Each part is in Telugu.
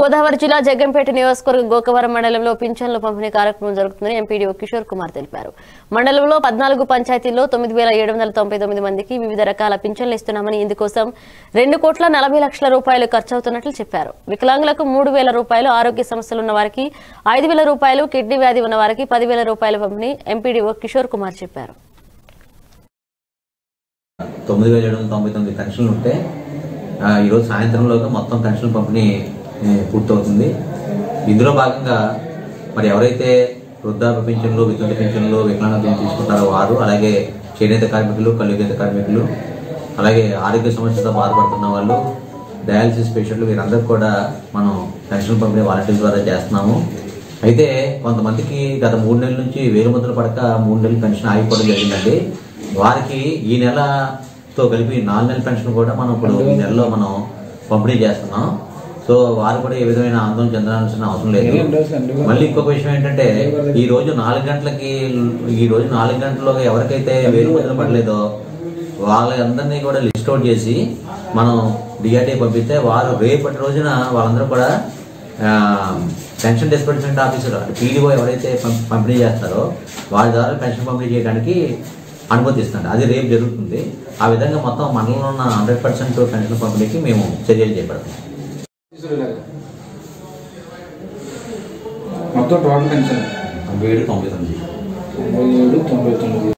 గోదావరి జిల్లా జగ్గంపేట నియోజకవర్గం గోకవరం మండలంలో పింఛన్ల పంపిణీ కార్యక్రమం జరుగుతుందని ఎంపీడీఓ కిషోర్ కుమార్ తెలిపారు మండలంలో పద్నాలుగు పంచాయతీల్లో తొమ్మిది వేల ఏడు వందల తొంభై తొమ్మిది మందికి వివిధ రకాల పింఛన్లు ఇస్తున్నామని ఇందుకోసం రెండు కోట్ల నలభై లక్షల రూపాయలు ఖర్చవుతున్నట్లు చెప్పారు వికలాంగులకు మూడు వేల రూపాయలు ఆరోగ్య సమస్యలు ఉన్న వారికి ఐదు వేల రూపాయలు కిడ్నీ వ్యాధి ఉన్న వారికి పదివేల రూపాయల పంపిణీ ఎంపీడీఓ కిషోర్ కుమార్ చెప్పారు తొమ్మిది వేల ఏడు వందల తొంభై తొమ్మిది పెన్షన్లు ఉంటే ఆ, ఈరోజు సాయంత్రంలోగా మొత్తం పెన్షన్ పంపిణీ ఏ, పూర్తవుతుంది ఇందులో భాగంగా మరి ఎవరైతే వృద్ధాప్య పింఛన్లు వితంత పింఛన్లు వికలాంగ పింఛన్ తీసుకుంటారో వారు అలాగే చేనేత కార్మికులు కల్లుగీత కార్మికులు అలాగే ఆరోగ్య సమస్యలతో బాధపడుతున్న వాళ్ళు డయాలసిస్ పేషెంట్లు వీరందరూ కూడా మనం పెన్షన్ పంపిణీ వాలంటీర్ ద్వారా చేస్తున్నాము అయితే కొంతమందికి గత మూడు నెలల నుంచి వేలు ముద్రలు పడక మూడు నెలలు పెన్షన్ ఆగిపోవడం జరిగిందండి వారికి ఈ నెలతో కలిపి నాలుగు నెలల పెన్షన్ కూడా మనం ఇప్పుడు ఈ నెలలో మనం పంపిణీ చేస్తున్నాం సో వారు కూడా ఏ విధమైన ఆందోళన చెందాల్సిన అవసరం లేదు మళ్ళీ ఇంకొక విషయం ఏంటంటే ఈ రోజు నాలుగు గంటలకి ఈ రోజు నాలుగు గంటల్లో ఎవరికైతే వేలు ముద్రలు పడలేదో వాళ్ళందరినీ కూడా లిస్ట్ అవుట్ చేసి మనం డిఆర్టీ పంపిస్తే వారు రేపటి రోజున వాళ్ళందరూ కూడా ఆ, పెన్షన్ డిస్బర్స్మెంట్ ఆఫీసర్ అంటే పీడీఓ ఎవరైతే పం- పంపిణీ చేస్తారో వాళ్ళ ద్వారా పెన్షన్ పంపిణీ చేయడానికి అనుమతిస్తుంది అది రేపు జరుగుతుంది ఆ విధంగా మొత్తం మండలంలో ఉన్న హండ్రెడ్ పర్సెంట్ పెన్షన్ పంపిణీకి మేము చర్యలు చేపడతాం మొత్తం టోటల్ పెన్షన్ తొంభై ఏడు తొంభై తొమ్మిది తొంభై ఏడు తొంభై తొమ్మిది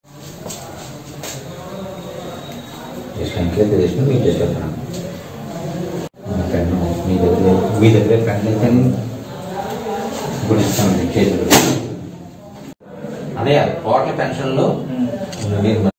జస్ట్ ఎంక్వైరీ చేసుకుని మీకు చెప్పాను పెన్ను మీ దగ్గర మీ దగ్గర పెన్ అయితే ఇప్పుడు ఇస్తాను చేతులు అదే టోటల్ పెన్షన్లో మీరు